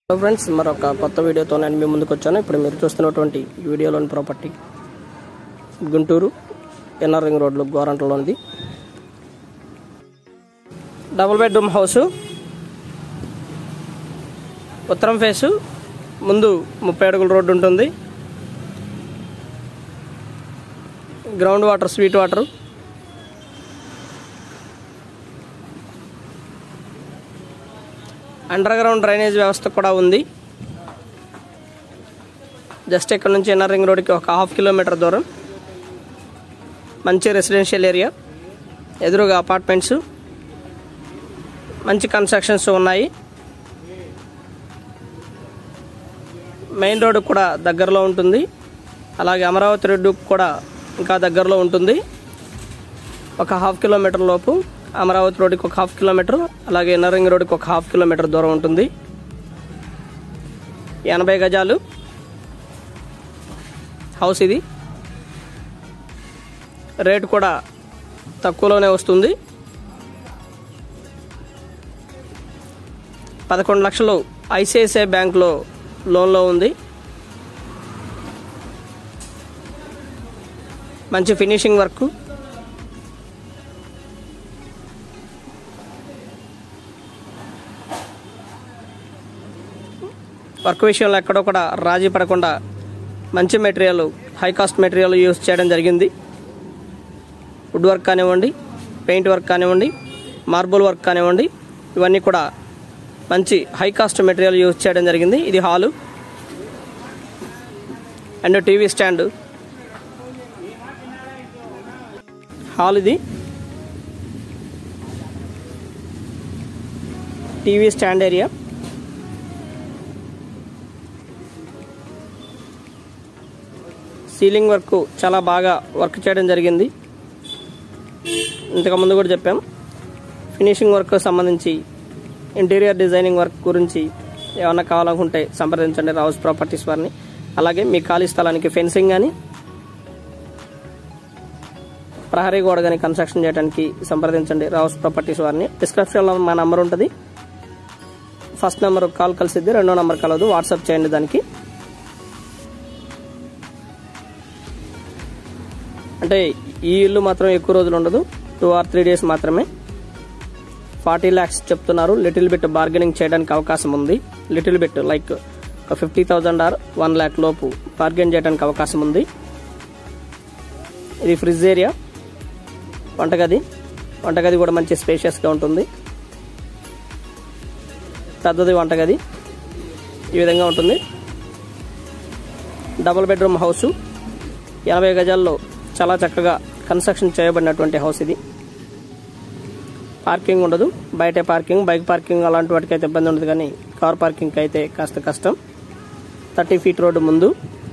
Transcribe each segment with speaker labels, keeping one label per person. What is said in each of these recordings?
Speaker 1: hello friends మరొక కొత్త వీడియోతో నేను మీ ముందుకు వచ్చాను ఇప్పుడు మీరు చూస్తున్నటువంటి ఈ వీడియోలోని ప్రాపర్టీ గుంటూరు ఎన్ఆర్ రింగ్ రోడ్లో గోరంటలోనిది డబుల్ బెడ్రూమ్ హౌస్ ఉత్తరం ఫేసు ముందు ముప్పై అడుగుల రోడ్డు ఉంటుంది ground water sweet water under ground drainage వ్యవస్థ కూడా ఉంది జస్ట్ ఇక్కడ నుంచి ఎన్ఆర్ రింగ్ రోడ్కి ఒక హాఫ్ కిలోమీటర్ దూరం మంచి రెసిడెన్షియల్ ఏరియా ఎదురుగా అపార్ట్మెంట్స్ మంచి కన్స్ట్రక్షన్స్ ఉన్నాయి మెయిన్ రోడ్ కూడా దగ్గరలో ఉంటుంది అలాగే అమరావతి రోడ్డు కూడా ఇంకా దగ్గరలో ఉంటుంది ఒక హాఫ్ కిలోమీటర్ లోపు అమరావతి రోడ్డుకి ఒక హాఫ్ కిలోమీటర్ అలాగే ఎన్నరింగ్ రోడ్డుకి ఒక హాఫ్ కిలోమీటర్ దూరం ఉంటుంది ఎనభై గజాలు హౌస్ ఇది రేట్ కూడా తక్కువలోనే వస్తుంది పదకొండు లక్షలు ఐసిఐసిఐ బ్యాంక్లో లోన్లో ఉంది మంచి ఫినిషింగ్ వర్క్ వర్క్ విషయంలో ఎక్కడో కూడా రాజీ పడకుండా మంచి material high cost material use చేయడం జరిగింది వుడ్ వర్క్ కానివ్వండి పెయింట్ వర్క్ కానివ్వండి మార్బుల్ వర్క్ కానివ్వండి ఇవన్నీ కూడా మంచి హై కాస్ట్ మెటీరియల్ యూజ్ చేయడం జరిగింది ఇది hall and TV stand hall ఇది TV stand area ceiling work చాలా బాగా వర్క్ చేయడం జరిగింది ఇంతకుముందు కూడా చెప్పాం ఫినిషింగ్ వర్క్ సంబంధించి ఇంటీరియర్ డిజైనింగ్ వర్క్ గురించి ఏమన్నా కావాలనుకుంటే సంప్రదించండి రావుస్ ప్రాపర్టీస్ వారిని అలాగే మీ ఖాళీ స్థలానికి ఫెన్సింగ్ కానీ ప్రహరీ గోడ కానీ కన్స్ట్రక్షన్ చేయడానికి సంప్రదించండి రావుస్ ప్రాపర్టీస్ వారిని డిస్క్రిప్షన్లో మా నెంబర్ ఉంటుంది ఫస్ట్ నెంబర్ కాల్ కలిసిద్ది రెండో నెంబర్ కలదు వాట్సాప్ చేయండి దానికి అంటే ఈ ఇల్లు మాత్రం ఎక్కువ రోజులు ఉండదు టూ ఆర్ త్రీ డేస్ మాత్రమే ఫార్టీ ల్యాక్స్ చెప్తున్నారు లిటిల్ బిట్ బార్గెనింగ్ చేయడానికి అవకాశం ఉంది లిటిల్ బిట్ లైక్ ఒక fifty thousand or one lakh లోపు బార్గెన్ చేయడానికి అవకాశం ఉంది ఇది ఫ్రిడ్జ్ ఏరియా వంటగది వంటగది కూడా మంచి స్పేషియస్గా ఉంటుంది పెద్దది వంటగది ఈ విధంగా ఉంటుంది డబుల్ బెడ్రూమ్ హౌసు ఎనభై గజాల్లో చాలా చక్కగా కన్స్ట్రక్షన్ చేయబడినటువంటి హౌస్ ఇది పార్కింగ్ ఉండదు బయటే పార్కింగ్ బైక్ పార్కింగ్ అలాంటి వాటికి అయితే ఇబ్బంది ఉండదు కానీ కార్ పార్కింగ్ అయితే కాస్త కష్టం థర్టీ ఫీట్ రోడ్డు ముందు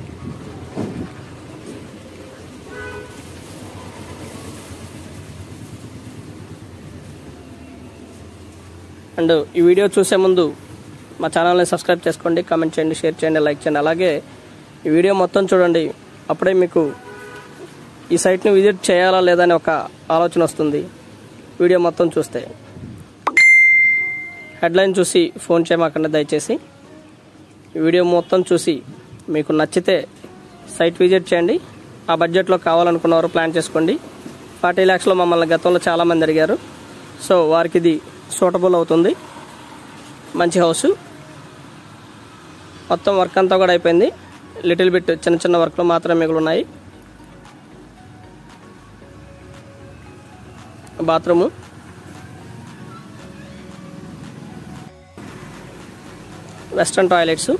Speaker 1: అండ్ ఈ వీడియో చూసే ముందు మా ఛానల్ని సబ్స్క్రైబ్ చేసుకోండి కామెంట్ చేయండి షేర్ చేయండి లైక్ చేయండి అలాగే ఈ వీడియో మొత్తం చూడండి అప్పుడే మీకు ఈ సైట్ని విజిట్ చేయాలా లేదా అని ఒక ఆలోచన వస్తుంది వీడియో మొత్తం చూస్తే హెడ్లైన్ చూసి ఫోన్ చేయమాకండి దయచేసి ఈ వీడియో మొత్తం చూసి మీకు నచ్చితే సైట్ విజిట్ చేయండి ఆ బడ్జెట్లో కావాలనుకున్నవారు ప్లాన్ చేసుకోండి ఫార్టీ ల్యాక్స్లో మమ్మల్ని గతంలో చాలామంది అడిగారు సో వారికి ఇది సూటబుల్ అవుతుంది మంచి హౌస్ మొత్తం వర్క్ అంతా కూడా అయిపోయింది లిటిల్ బిట్ చిన్న చిన్న వర్క్లు మాత్రమే మిగిలి ఉన్నాయి బాత్రూము వెస్ట్రన్ టాయిలెట్స్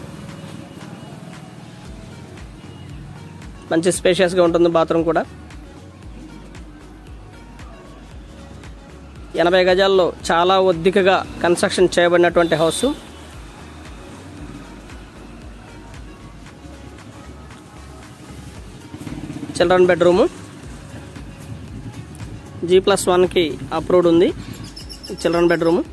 Speaker 1: మంచి స్పేషియస్గా ఉంటుంది బాత్రూమ్ కూడా ఎనభై గజాల్లో చాలా ఒద్దికగా కన్స్ట్రక్షన్ చేయబడినటువంటి house children bedroom G plus వన్కి అప్రూవ్డ్ ఉంది చిల్డ్రన్ బెడ్రూమ్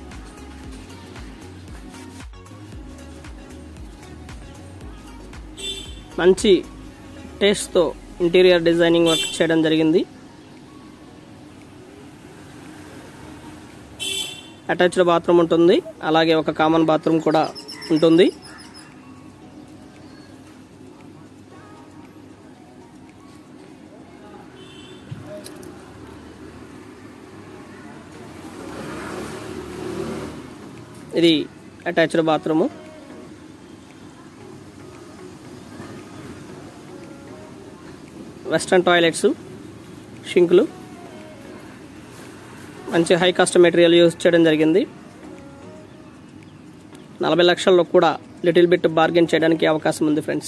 Speaker 1: మంచి టేస్ట్తో ఇంటీరియర్ డిజైనింగ్ వర్క్ చేయడం జరిగింది అటాచ్డ్ బాత్రూమ్ ఉంటుంది అలాగే ఒక కామన్ బాత్రూమ్ కూడా ఉంటుంది ఇది అటాచ్డ్ బాత్రూము వెస్ట్రన్ టాయిలెట్స్ షింకులు మంచి హై కాస్ట్ మెటీరియల్ యూజ్ చేయడం జరిగింది నలభై లక్షల్లో కూడా లిటిల్ బిట్ బార్గెన్ చేయడానికి అవకాశం ఉంది ఫ్రెండ్స్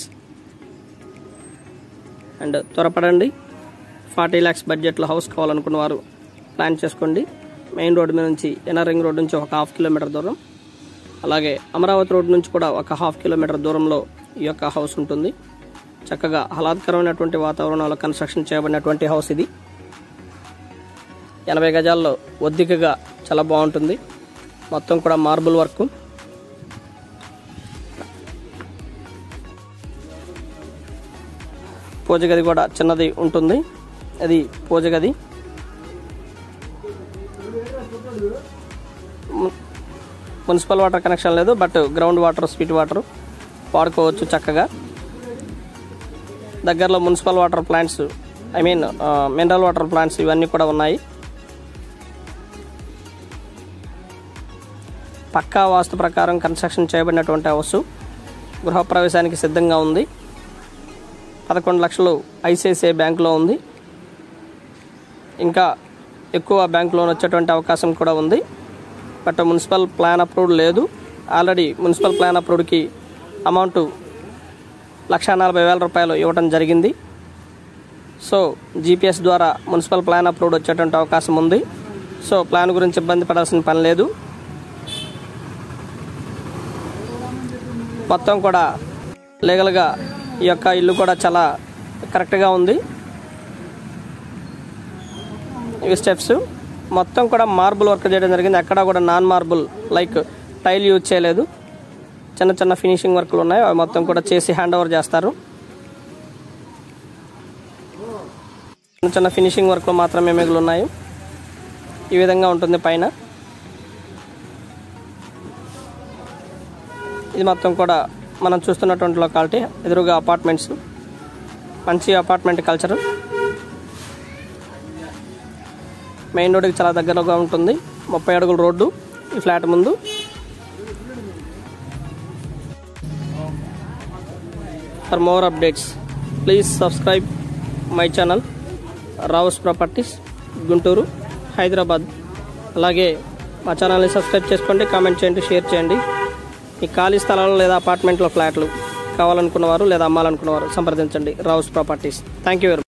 Speaker 1: అండ్ త్వరపడండి ఫార్టీ ల్యాక్స్ బడ్జెట్లో హౌస్ కావాలనుకున్న వారు ప్లాన్ చేసుకోండి మెయిన్ రోడ్ మీద నుంచి ఎన్ఆర్ రింగ్ రోడ్ నుంచి ఒక హాఫ్ కిలోమీటర్ దూరం అలాగే అమరావతి రోడ్ నుంచి కూడా ఒక హాఫ్ కిలోమీటర్ దూరంలో ఈ యొక్క హౌస్ ఉంటుంది చక్కగా ఆహ్లాదకరమైనటువంటి వాతావరణంలో కన్స్ట్రక్షన్ చేయబడినటువంటి హౌస్ ఇది ఎనభై గజాల్లో ఒద్దికగా చాలా బాగుంటుంది మొత్తం కూడా మార్బుల్ వర్క్ పూజ గది కూడా చిన్నది ఉంటుంది అది పూజ గది ము- మున్సిపల్ వాటర్ కనెక్షన్ లేదు but ground water sweet water వాడుకోవచ్చు చక్కగా దగ్గరలో municipal water plants I mean mineral water plants ఇవన్నీ కూడా ఉన్నాయి పక్కా వాస్తు ప్రకారం కన్స్ట్రక్షన్ చేయబడినటువంటి హౌస్ గృహప్రవేశానికి సిద్ధంగా ఉంది పదకొండు లక్షలు ఐసిఐసిఐ బ్యాంకులో ఉంది ఇంకా ఎక్కువ బ్యాంక్ లోన్ వచ్చేటువంటి అవకాశం కూడా ఉంది బట్ మున్సిపల్ ప్లాన్ అప్రూవ్డ్ లేదు ఆల్రెడీ మున్సిపల్ ప్లాన్ అప్రూవ్డ్కి అమౌంట్ లక్ష నలభై వేల రూపాయలు ఇవ్వడం జరిగింది సో జీపీఎస్ ద్వారా మున్సిపల్ ప్లాన్ అప్రూవ్డ్ వచ్చేటువంటి అవకాశం ఉంది సో ప్లాన్ గురించి ఇబ్బంది పడాల్సిన పని లేదు మొత్తం కూడా లీగల్గా ఈ యొక్క ఇల్లు కూడా చాలా కరెక్ట్గా ఉంది ఇవి స్టెప్స్ మొత్తం కూడా మార్బుల్ వర్క్ చేయడం జరిగింది ఎక్కడా కూడా non marble like tile use చేయలేదు చిన్న చిన్న ఫినిషింగ్ వర్క్లు ఉన్నాయి అవి మొత్తం కూడా చేసి హ్యాండ్ ఓవర్ చేస్తారు చిన్న చిన్న ఫినిషింగ్ వర్క్లు మాత్రమే మిగిలి ఉన్నాయి ఈ విధంగా ఉంటుంది పైన ఇది మొత్తం కూడా మనం చూస్తున్నటువంటి లొకాలిటీ ఎదురుగా అపార్ట్మెంట్స్ మంచి అపార్ట్మెంట్ కల్చర్ మెయిన్ రోడ్కి చాలా దగ్గరగా ఉంటుంది ముప్పై అడుగుల రోడ్డు ఈ ఫ్లాట్ ముందు for more updates please subscribe my channel Rao's properties Guntur Hyderabad అలాగే మా ఛానల్ని సబ్స్క్రైబ్ చేసుకోండి కామెంట్ చేయండి షేర్ చేయండి ఈ ఖాళీ స్థలాలు లేదా అపార్ట్మెంట్లో ఫ్లాట్లు కావాలనుకున్నవారు లేదా అమ్మాలనుకున్నవారు సంప్రదించండి Rao's properties thank you very